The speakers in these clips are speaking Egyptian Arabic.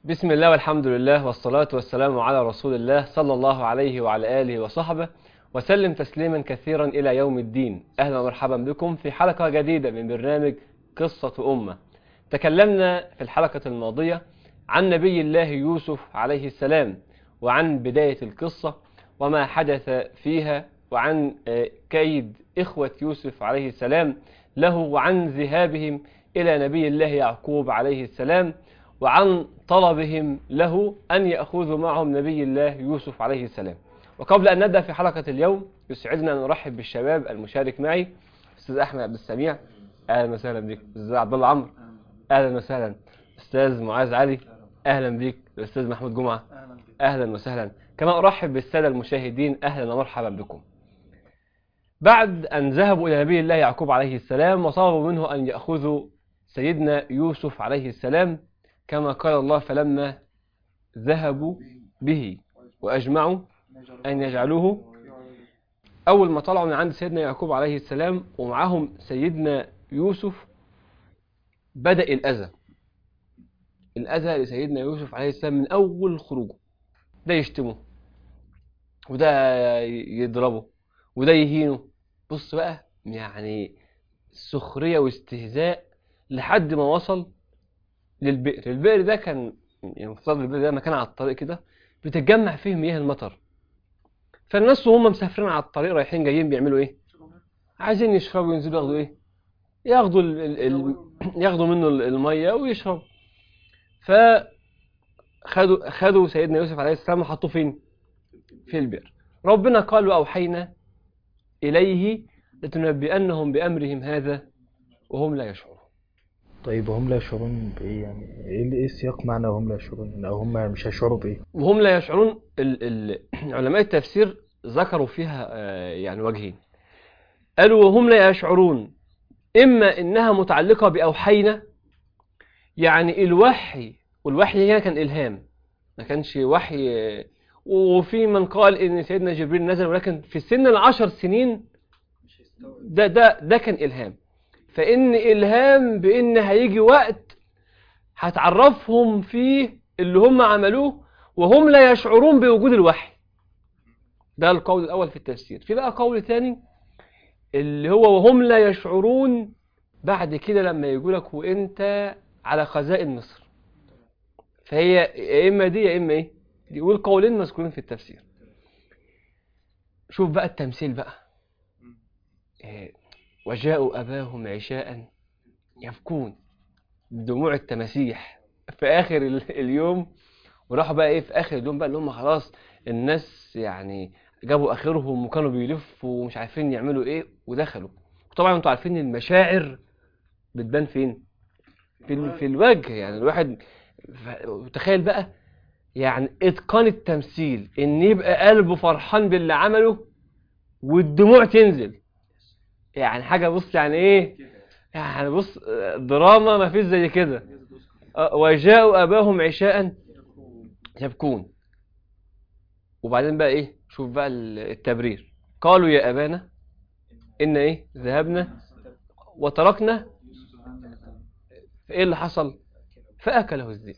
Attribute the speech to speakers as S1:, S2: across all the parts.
S1: بسم الله والحمد لله والصلاة والسلام على رسول الله صلى الله عليه وعلى آله وصحبه وسلم تسليما كثيرا إلى يوم الدين أهلا ومرحبا بكم في حلقة جديدة من برنامج قصة أمة تكلمنا في الحلقة الماضية عن نبي الله يوسف عليه السلام وعن بداية القصة وما حدث فيها وعن كيد إخوة يوسف عليه السلام له وعن ذهابهم إلى نبي الله يعقوب عليه السلام وعن طلبهم له أن يأخذوا معهم نبي الله يوسف عليه السلام وقبل أن نبدأ في حلقة اليوم يسعدنا أن نرحب بالشباب المشارك معي أستاذ أحمد عبد السميع أهلا وسهلا بك أستاذ عبد الله عمرو أهلا وسهلا أستاذ معاذ علي أهلا بك الأستاذ محمود جمعة أهلا وسهلا كما أرحب بالسادة المشاهدين أهلا ومرحبا بكم بعد أن ذهبوا إلى نبي الله يعقوب عليه السلام وطلبوا منه أن يأخذوا سيدنا يوسف عليه السلام كما قال الله فلما ذهبوا به وأجمعوا أن يجعلوه أول ما طلعوا من عند سيدنا يعقوب عليه السلام ومعهم سيدنا يوسف بدأ الأذى الأذى لسيدنا يوسف عليه السلام من أول خروجه ده يشتمه وده يضربه وده يهينه بص بقى يعني سخرية واستهزاء لحد ما وصل للبئر البئر ده كان يعني المفترض البئر ده مكان على الطريق كده بتتجمع فيه مياه المطر فالناس وهم مسافرين على الطريق رايحين جايين بيعملوا ايه عايزين يشربوا ينزلوا ياخدوا ايه ياخدوا ال ال ال ياخدوا منه الميه ويشربوا فخدوا خدوا سيدنا يوسف عليه السلام وحطوه فين في البئر ربنا قال واوحينا اليه لتنبئنهم بامرهم هذا وهم لا يشعرون
S2: طيب وهم لا يشعرون بإيه يعني إيه إيه السياق معنى وهم لا يشعرون يعني أو هم مش هيشعروا بإيه
S1: وهم لا يشعرون ال ال علماء التفسير ذكروا فيها آه، يعني وجهين قالوا وهم لا يشعرون إما إنها متعلقة بأوحينا يعني الوحي والوحي هنا كان إلهام ما كانش وحي آه، وفي من قال إن سيدنا جبريل نزل ولكن في سن العشر سنين ده ده ده كان إلهام فإن إلهام بإن هيجي وقت هتعرفهم فيه اللي هم عملوه وهم لا يشعرون بوجود الوحي ده القول الأول في التفسير في بقى قول ثاني اللي هو وهم لا يشعرون بعد كده لما يقول لك وانت على خزائن مصر فهي يا اما دي يا اما ايه دي والقولين مذكورين في التفسير شوف بقى التمثيل بقى إيه وجاءوا أباهم عشاء يبكون دموع التماسيح في آخر ال- اليوم وراحوا بقى إيه في آخر اليوم بقى اللي هم خلاص الناس يعني جابوا آخرهم وكانوا بيلفوا ومش عارفين يعملوا إيه ودخلوا طبعا انتوا عارفين المشاعر بتبان فين في, ال- في الوجه يعني الواحد ف- تخيل بقى يعني اتقان التمثيل ان يبقى قلبه فرحان باللي عمله والدموع تنزل يعني حاجة بص يعني ايه يعني بص آه، دراما ما فيش زي كده آه، وجاءوا أباهم عشاء يبكون وبعدين بقى ايه شوف بقى ال- التبرير قالوا يا أبانا إن ايه ذهبنا وتركنا فايه اللي حصل فأكله الذئب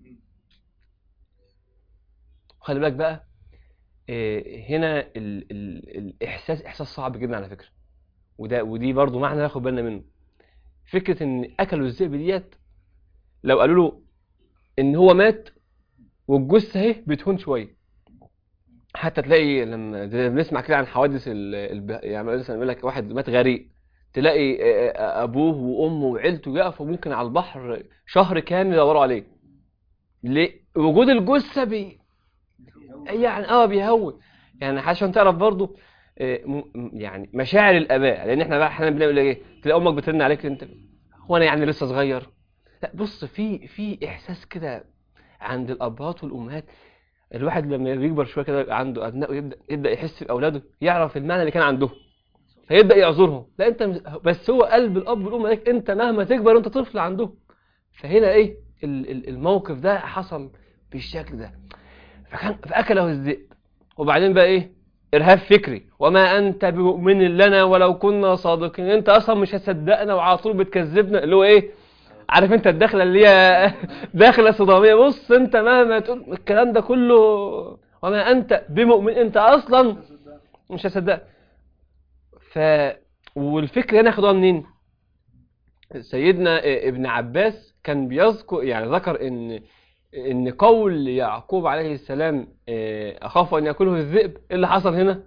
S1: خلي بالك بقى إيه، هنا ال ال الإحساس إحساس صعب جدا على فكرة وده ودي برضو معنى ناخد بالنا منه فكرة ان اكلوا الذئب ديت لو قالوا له ان هو مات والجثة اهي بتهون شوية حتى تلاقي لما زي ما بنسمع كده عن حوادث ال... الب... يعني مثلا يقول لك واحد مات غريق تلاقي آه، آه، ابوه وامه وعيلته يقفوا ممكن على البحر شهر كامل يدوروا عليه ليه وجود الجثة بي يعني اه بيهون يعني عشان تعرف برضو آه، م- م- يعني مشاعر الاباء لان احنا بقى احيانا بنقول ايه تلاقي امك بترن عليك انت هو انا يعني لسه صغير لا بص في في احساس كده عند الابهات والامهات الواحد لما بيكبر شويه كده يبقى عنده ابناء ويبدا يبدا يحس باولاده يعرف المعنى اللي كان عندهم فيبدا يعذرهم لا انت مش- بس هو قلب الاب والام عليك انت مهما تكبر انت طفل عندهم فهنا ايه ال- ال- الموقف ده حصل بالشكل ده فكان فاكله الذئب وبعدين بقى ايه ارهاب فكري وما انت بمؤمن لنا ولو كنا صادقين انت اصلا مش هتصدقنا وعلى طول بتكذبنا اللي هو ايه عارف انت الدخله اللي هي دخله صداميه بص انت مهما تقول الكلام ده كله وما انت بمؤمن انت اصلا مش هصدق ف والفكره هنا خدوها منين سيدنا ابن عباس كان بيذكر يعني ذكر ان ان قول يعقوب عليه السلام اه، اخاف ان ياكله الذئب ايه اللي حصل هنا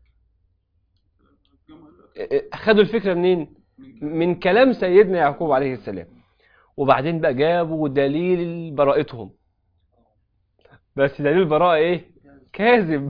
S1: اه، خدوا الفكره منين من كلام سيدنا يعقوب عليه السلام وبعدين بقى جابوا دليل براءتهم بس دليل البراءة ايه كاذب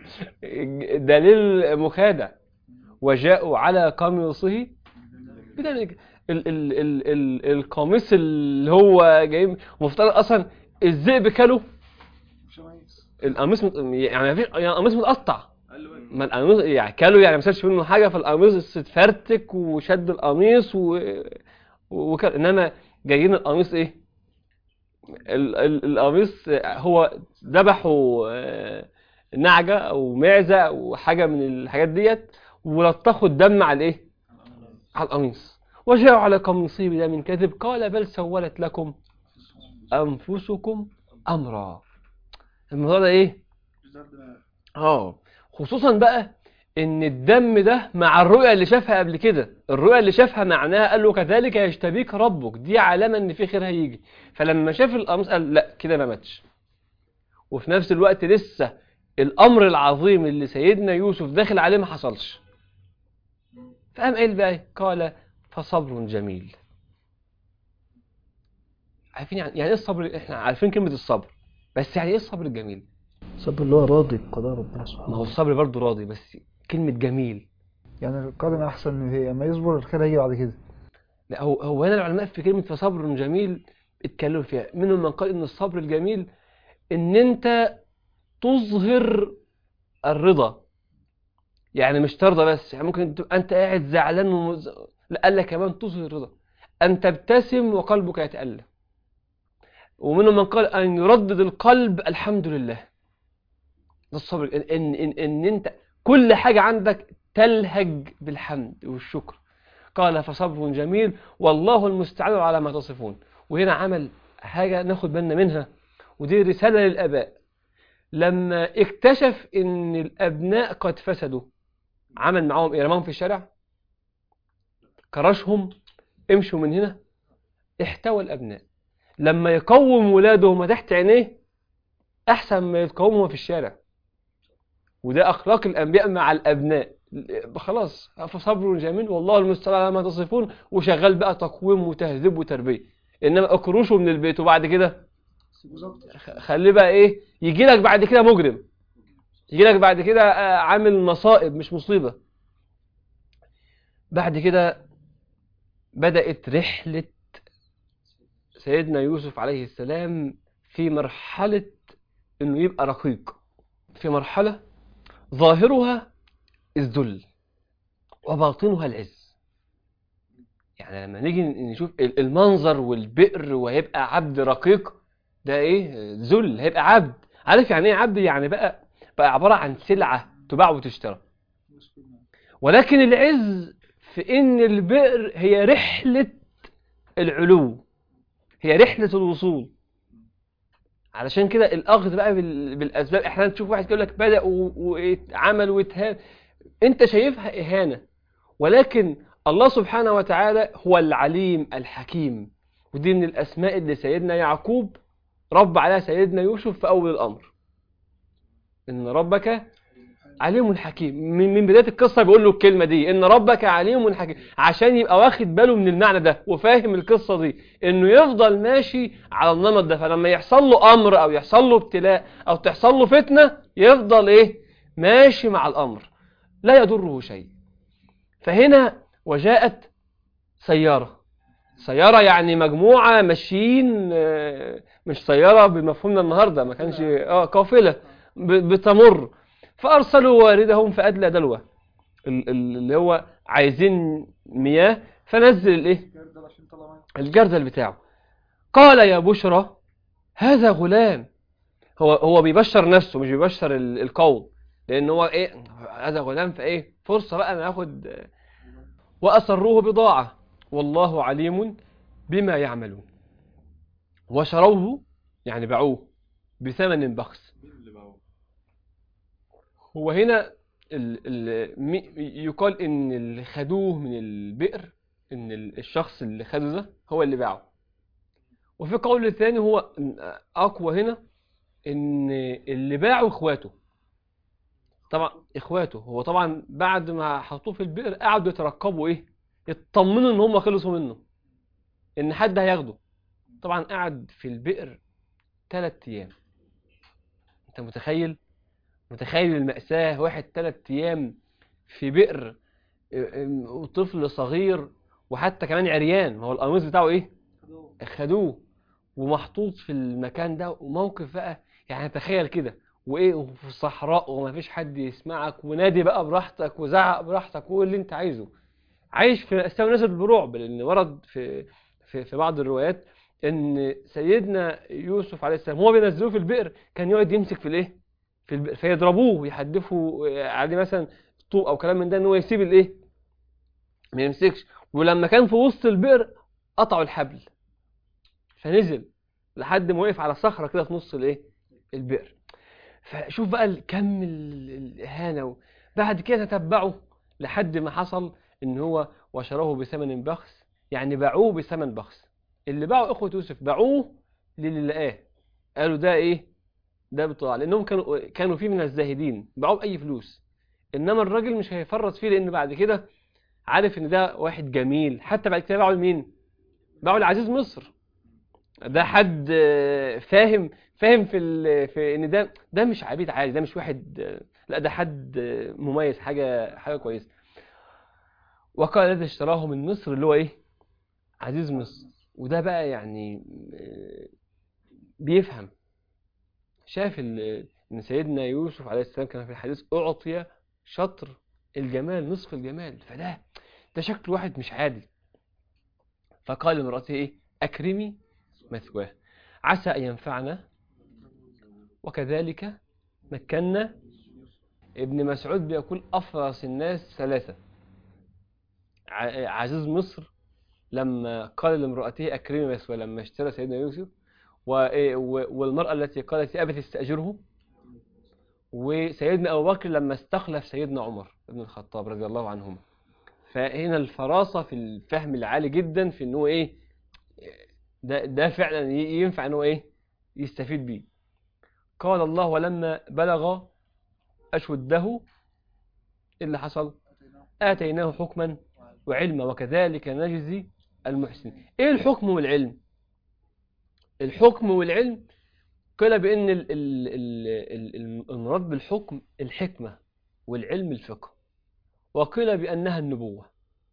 S1: دليل مخادع وجاءوا على قميصه بدم ال ال ال ال القميص اللي هو جاي مفترض اصلا الذئب كله القميص مت- يعني مفيش يعني القميص متقطع ما القميص يعني كلوا يعني ما سابش منه حاجه فالقميص اتفرتك وشد القميص و... وكل انما جايين القميص ايه ال- ال- القميص هو ذبحوا آه، نعجه او معزه او حاجه من الحاجات ديت ولطخوا الدم على الايه على القميص وجاءوا على قميصه بدم كذب قال بل سولت لكم انفسكم امرا الموضوع ده ايه اه خصوصا بقى ان الدم ده مع الرؤيا اللي شافها قبل كده الرؤيا اللي شافها معناها قال له كذلك يجتبيك ربك دي علامه ان في خير هيجي فلما شاف القميص قال لا كده ما ماتش وفي نفس الوقت لسه الامر العظيم اللي سيدنا يوسف داخل عليه ما حصلش فقام قايل بقى إيه؟ قال فصبر جميل عارفين يعني يعني ايه الصبر احنا عارفين كلمه الصبر بس يعني ايه الصبر الجميل
S2: الصبر اللي هو راضي بقضاء ربنا سبحانه
S1: ما هو الصبر برضه راضي بس كلمه جميل
S3: يعني القادم احسن من هي اما يصبر الخير هيجي بعد كده
S1: لا هو هو هنا العلماء في كلمة فصبر جميل اتكلموا فيها منهم من قال ان الصبر الجميل ان انت تظهر الرضا يعني مش ترضى بس يعني ممكن تبقى انت قاعد زعلان ومز... لا قال لك كمان تظهر الرضا ان تبتسم وقلبك يتألم ومنهم من قال ان يردد القلب الحمد لله ده الصبر ان ان ان, إن انت كل حاجة عندك تلهج بالحمد والشكر قال فصبر جميل والله المستعان على ما تصفون وهنا عمل حاجة ناخد بالنا منها ودي رسالة للآباء لما اكتشف ان الأبناء قد فسدوا عمل معاهم ايه رماهم في الشارع كرشهم امشوا من هنا احتوى الأبناء لما يقوم ولادهم تحت عينيه أحسن ما يتقوموا في الشارع وده أخلاق الأنبياء مع الأبناء خلاص فصبر جميل والله المستعان على ما تصفون وشغال بقى تقويم وتهذيب وتربيه انما اكروشه من البيت وبعد كده خ- خليه بقى ايه يجي لك بعد كده مجرم يجي لك بعد كده آه، عامل مصائب مش مصيبه بعد كده بدأت رحلة سيدنا يوسف عليه السلام في مرحلة انه يبقى رقيق في مرحلة ظاهرها الذل وباطنها العز يعني لما نيجي نشوف ال- المنظر والبئر وهيبقى عبد رقيق ده ايه ذل هيبقى عبد عارف يعني ايه عبد يعني بقى بقى عبارة عن سلعة تباع وتشترى ولكن العز في ان البئر هي رحلة العلو هي رحلة الوصول علشان كده الاخذ بقى بال- بالاسباب احيانا تشوف واحد يقول لك بدا و- وعمل واتهان انت شايفها اهانه ولكن الله سبحانه وتعالى هو العليم الحكيم ودي من الاسماء اللي سيدنا يعقوب رب عليها سيدنا يوسف في اول الامر ان ربك عليم حكيم من من بدايه القصه بيقول له الكلمه دي ان ربك عليم حكيم عشان يبقى واخد باله من المعنى ده وفاهم القصه دي انه يفضل ماشي على النمط ده فلما يحصل له امر او يحصل له ابتلاء او تحصل له فتنه يفضل ايه ماشي مع الامر لا يضره شيء فهنا وجاءت سياره سياره يعني مجموعه ماشيين آه، مش سياره بمفهومنا النهارده ما كانش اه قافله ب- بتمر فأرسلوا واردهم فأدلى دلوه ال- ال- اللي هو عايزين مياه فنزل الايه الجردل بتاعه قال يا بشرى هذا غلام هو هو بيبشر نفسه مش بيبشر ال- القوم لان هو ايه هذا غلام فايه فرصه بقى انا اخد واسروه بضاعه والله عليم بما يعملون وشروه يعني باعوه بثمن بخس هو هنا ال ال مي- يقال ان اللي خدوه من البئر ان ال- الشخص اللي خده ده هو اللي باعه وفي قول ثاني هو إن اقوى هنا ان اللي باعوا اخواته طبعا اخواته هو طبعا بعد ما حطوه في البئر قعدوا يترقبوا ايه يطمنوا ان هم خلصوا منه ان حد هياخده طبعا قعد في البئر ثلاث ايام انت متخيل متخيل المأساة واحد ثلاث ايام في بئر اه، ام، وطفل صغير وحتى كمان عريان ما هو القميص بتاعه ايه خدوه ومحطوط في المكان ده وموقف بقى يعني تخيل كده وايه وفي الصحراء ومفيش حد يسمعك ونادي بقى براحتك وزعق براحتك وقول اللي انت عايزه عايش في مأساة ونازل برعب لان ورد في في في بعض الروايات ان سيدنا يوسف عليه السلام هو بينزلوه في البئر كان يقعد يمسك في الايه في البئر فيضربوه ويحدفوا عليه مثلا طوب او كلام من ده ان هو يسيب الايه ما يمسكش ولما كان في وسط البئر قطعوا الحبل فنزل لحد ما وقف على صخرة كده في نص الايه البئر فشوف بقى ال- كم ال- الإهانة و- بعد كده تتبعوا لحد ما حصل ان هو وشروه بثمن بخس يعني باعوه بثمن بخس اللي باعوا اخوة يوسف باعوه للي لقاه قالوا ده ايه ده بطاعة لانهم كانوا كانوا فيه من الزاهدين باعوه باي فلوس انما الراجل مش هيفرط فيه لان بعد كده عارف ان ده واحد جميل حتى بعد كده باعوا لمين باعوا لعزيز مصر ده حد آه، فاهم فاهم في ال... في ان ده ده مش عبيد عادي ده مش واحد آه، لا ده حد آه، مميز حاجه حاجه كويسه وقال الذي اشتراه من مصر اللي هو ايه عزيز مصر وده بقى يعني آه، بيفهم شاف ال- ان سيدنا يوسف عليه السلام كان في الحديث اعطي شطر الجمال نصف الجمال فده ده شكل واحد مش عادي فقال لامرأته ايه اكرمي مثواه عسى ان ينفعنا وكذلك مكنا ابن مسعود بيقول افرس الناس ثلاثة ع- عزيز مصر لما قال لامرأته أكرمي مثواه لما اشترى سيدنا يوسف و- و- والمرأة التي قالت يا أبت استأجره وسيدنا أبو بكر لما استخلف سيدنا عمر بن الخطاب رضي الله عنهما فهنا الفراسة في الفهم العالي جدا في إن هو إيه ده ده فعلا ي- ينفع إن هو إيه يستفيد بيه قال الله ولما بلغ أشده إيه اللي حصل آتيناه حكما وعلما وكذلك نجزي المحسنين ايه الحكم والعلم الحكم والعلم قيل بان ال- ال- ال- ال- ال- المراد بالحكم الحكمة والعلم الفقه وقيل بانها النبوة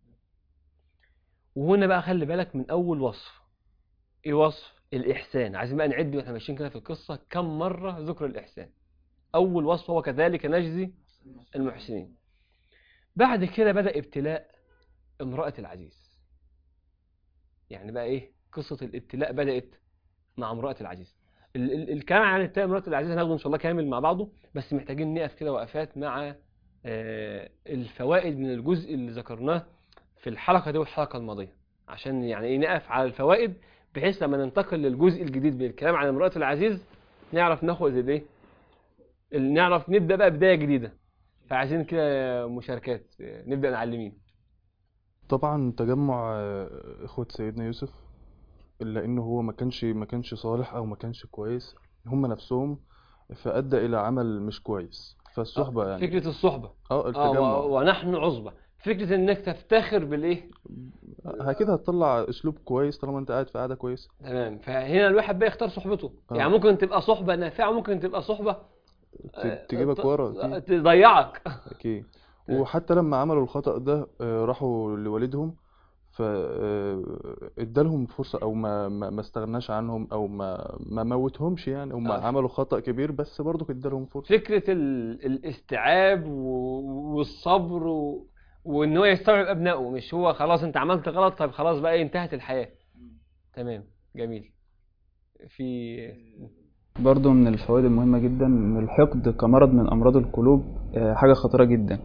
S1: وهنا بقى خلي بالك من اول وصف ايه وصف الاحسان عايزين بقى نعد واحنا ماشيين كده في القصة كم مرة ذكر الاحسان اول وصف هو كذلك نجزي المحسنين بعد كده بدأ ابتلاء امرأة العزيز يعني بقى ايه قصة الابتلاء بدأت مع امرأة العزيز ال- ال- الكلام عن ابتلاء امرأة العزيز هناخده ان شاء الله كامل مع بعضه بس محتاجين نقف كده وقفات مع آه، الفوائد من الجزء اللي ذكرناه في الحلقة دي والحلقة الماضية عشان يعني ايه نقف على الفوائد بحيث لما ننتقل للجزء الجديد بالكلام عن امرأة العزيز نعرف ناخد الايه ال- نعرف نبدأ بقى بداية جديدة فعايزين كده مشاركات آه، نبدأ نعلمين
S4: طبعا تجمع آه، اخوة سيدنا يوسف الا انه هو ما كانش ما كانش صالح او ما كانش كويس هم نفسهم فادى الى عمل مش كويس فالصحبة يعني
S1: فكرة الصحبة
S4: اه
S1: اه
S4: التجمع
S1: و- ونحن عصبة فكرة انك تفتخر بالايه
S4: اكيد هتطلع اسلوب كويس طالما انت قاعد في قعدة كويسة
S1: تمام فهنا الواحد بقى يختار صحبته
S4: آه.
S1: يعني ممكن تبقى صحبة نافعة ممكن تبقى صحبة
S4: ت- تجيبك ورا اكيد
S1: تضيعك
S4: اكيد
S1: تمام.
S4: وحتى لما عملوا الخطأ ده آه، راحوا لوالدهم ف آه، ادالهم فرصة او ما ما ما استغناش عنهم او ما ما موتهمش يعني هم
S1: آه.
S4: عملوا خطأ كبير بس برضه ادالهم فرصة
S1: فكرة ال... الاستيعاب و... والصبر و... وان هو يستوعب ابنائه مش هو خلاص انت عملت غلط طب خلاص بقى انتهت الحياة تمام جميل في
S5: برضو من الفوائد المهمة جدا إن الحقد كمرض من أمراض القلوب آه، حاجة خطيرة جدا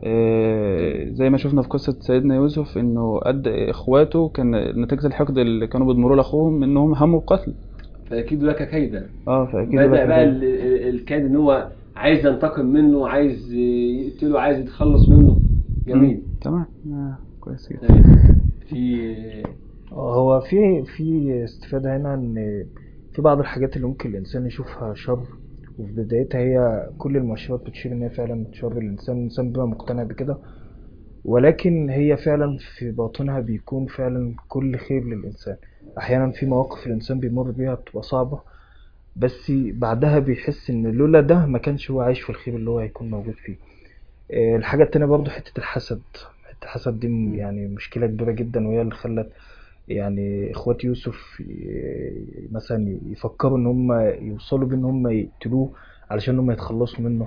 S5: آه، زي ما شفنا في قصة سيدنا يوسف انه قد اخواته كان نتيجة الحقد اللي كانوا بيضمروا لاخوهم انهم هموا بقتل
S1: فاكيد لك كيدا
S5: اه فاكيد
S1: بدأ
S5: بقى
S1: بقى ال- ال- الكاد ان هو عايز ينتقم منه عايز يقتله عايز يتخلص منه جميل
S5: مم، تمام آه، كويس جدا
S1: تمام. في
S2: هو في في استفادة هنا ان في بعض الحاجات اللي ممكن الانسان يشوفها شر وفي بدايتها هي كل المؤشرات بتشير ان هي فعلا شر الانسان الانسان بيبقى مقتنع بكده ولكن هي فعلا في باطنها بيكون فعلا كل خير للانسان احيانا في مواقف الانسان بيمر بيها بتبقى صعبة بس بعدها بيحس ان لولا ده ما كانش هو عايش في الخير اللي هو هيكون موجود فيه آه، الحاجة التانية برضو حتة الحسد حتة الحسد دي م- يعني مشكلة كبيرة جدا وهي اللي خلت يعني اخوات يوسف ي- مثلا يفكروا ان هم يوصلوا بان هم يقتلوه علشان هم يتخلصوا منه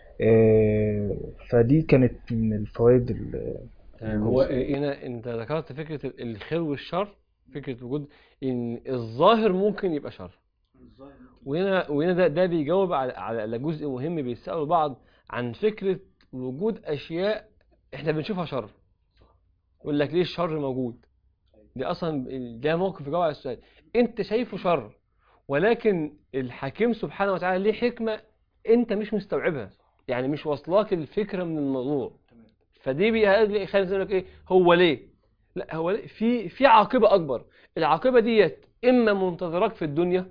S2: آه، فدي كانت من الفوائد ال-
S1: تمام هو هنا انت ذكرت فكرة الخير والشر فكرة وجود ان الظاهر ممكن يبقى شر وهنا وهنا ده, ده بيجاوب على على جزء مهم بيسألوا بعض عن فكرة وجود أشياء احنا بنشوفها شر يقول لك ليه الشر موجود دي أصلا ده موقف يجاوب على السؤال أنت شايفه شر ولكن الحكيم سبحانه وتعالى ليه حكمة أنت مش مستوعبها يعني مش واصلاك الفكرة من الموضوع فدي بيخلي يقول لك ايه هو ليه لا هو ليه؟ في في عاقبة أكبر العاقبة ديت إما منتظرك في الدنيا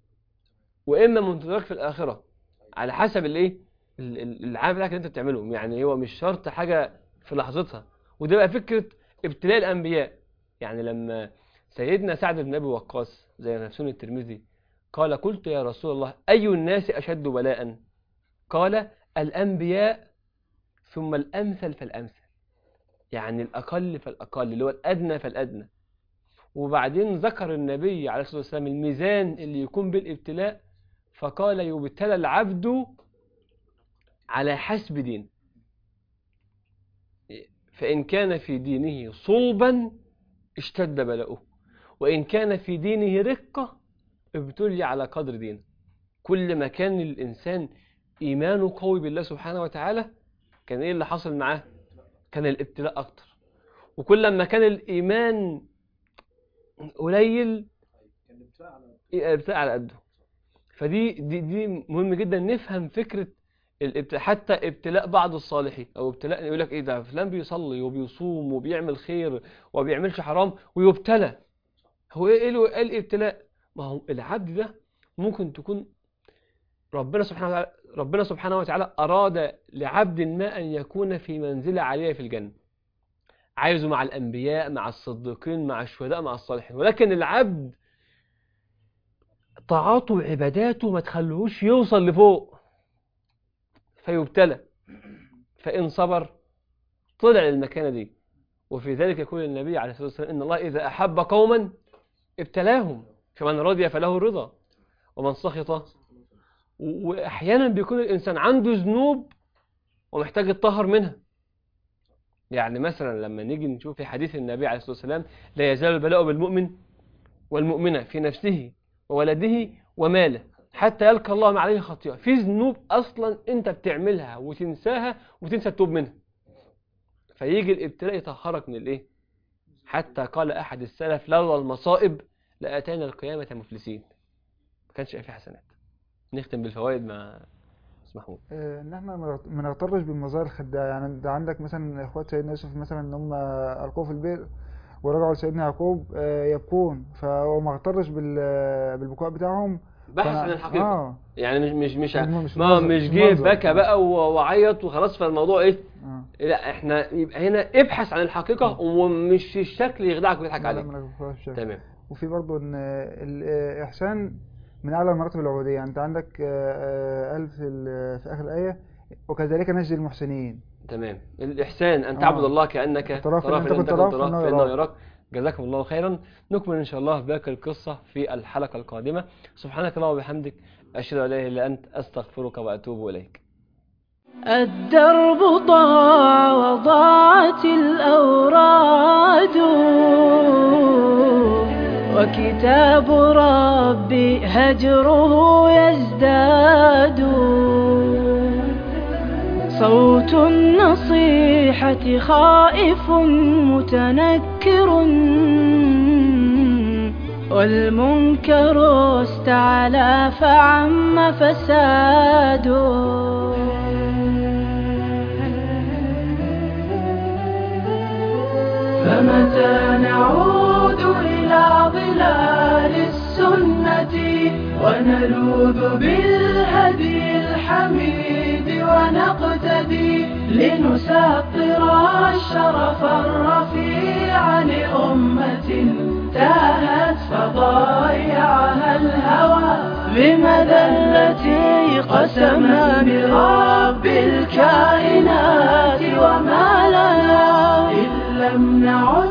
S1: واما منتظرك في الاخره على حسب الايه ال- ال- العمل بتاعك اللي انت بتعمله يعني هو مش شرط حاجه في لحظتها وده بقى فكره ابتلاء الانبياء يعني لما سيدنا سعد بن ابي وقاص زي ما في سنن الترمذي قال قلت يا رسول الله اي الناس اشد بلاء قال الانبياء ثم الامثل فالامثل يعني الاقل فالاقل اللي هو الادنى فالادنى وبعدين ذكر النبي عليه الصلاة والسلام الميزان اللي يكون بالابتلاء فقال يبتلى العبد على حسب دين فإن كان في دينه صلبا اشتد بلاؤه وإن كان في دينه رقة ابتلي على قدر دينه كل ما كان الإنسان إيمانه قوي بالله سبحانه وتعالى كان إيه اللي حصل معاه كان الابتلاء أكتر وكل ما كان الإيمان قليل ابتلاء على قده فدي دي دي مهم جدا نفهم فكره الابتلاء حتى ابتلاء بعض الصالحين او ابتلاء يقول لك ايه ده فلان بيصلي وبيصوم وبيعمل خير وما بيعملش حرام ويبتلى هو ايه ايه له- إيه الابتلاء ما هو العبد ده ممكن تكون ربنا سبحانه وتعالى ربنا سبحانه وتعالى اراد لعبد ما ان يكون في منزله عاليه في الجنه عايزه مع الأنبياء مع الصديقين مع الشهداء مع الصالحين ولكن العبد طاعاته وعباداته ما تخلوهوش يوصل لفوق فيبتلى فإن صبر طلع للمكانة دي وفي ذلك يقول النبي عليه الصلاة والسلام إن الله إذا أحب قوما ابتلاهم فمن رضي فله الرضا ومن سخط و- وأحيانا بيكون الإنسان عنده ذنوب ومحتاج يتطهر منها يعني مثلا لما نيجي نشوف في حديث النبي عليه الصلاة والسلام لا يزال البلاء بالمؤمن والمؤمنة في نفسه وولده وماله حتى يلقى الله ما عليه خطيئة في ذنوب أصلا أنت بتعملها وتنساها وتنسى التوب منها فيجي الابتلاء يطهرك من الإيه حتى قال أحد السلف لولا المصائب لأتانا القيامة مفلسين ما كانش في حسنات نختم بالفوائد مع أستاذ محمود
S3: آه، ان احنا ما ما نغترش بالمظاهر الخداعه يعني انت عندك مثلا اخوات سيدنا يوسف مثلا ان هم القوه في البئر ورجعوا لسيدنا يعقوب آه، يبكون فهو ما اغترش بال- بالبكاء بتاعهم
S1: بحث
S3: فأنا-
S1: عن الحقيقة
S3: اه
S1: يعني مش مش مش
S3: هم مش
S1: ما
S3: منظر-
S1: مش
S3: مش
S1: جه
S3: منظر.
S1: بكى بقى و- وعيط وخلاص فالموضوع ايه
S3: اه
S1: لا احنا يبقى هنا ابحث عن الحقيقة ومش الشكل يغدعك ويضحك
S3: لا، لا،
S1: عليك
S3: ما نغترش بشكل.
S1: تمام
S3: وفي برضو ان الاحسان من اعلى مراتب العبوديه يعني انت عندك آه، آه، قال في ال- في اخر الايه وكذلك نجزي المحسنين
S1: تمام الإحسان أن
S3: آه.
S1: تعبد الله كأنك
S3: تراه فإن لم تكن تراه فإنه
S1: فإنه
S3: يراك.
S1: يراك جزاكم الله خيرا نكمل إن شاء الله باقي القصة في الحلقة القادمة سبحانك اللهم وبحمدك أشهد أن لا إله إلا أنت أستغفرك وأتوب إليك
S6: الدرب ضاع وضاعت الأوراد وكتاب ربي هجره يزداد صوت النصيحة خائف متنكر والمنكر استعلى فعم فساده فمتى نعود إلى ظلال السنة ونلوذ بالهدي الحميد ونقتدي لنسطر الشرف الرفيع لأمة تاهت فضايعها الهوى بمذلة قسما برب الكائنات وما لنا إن لم نعد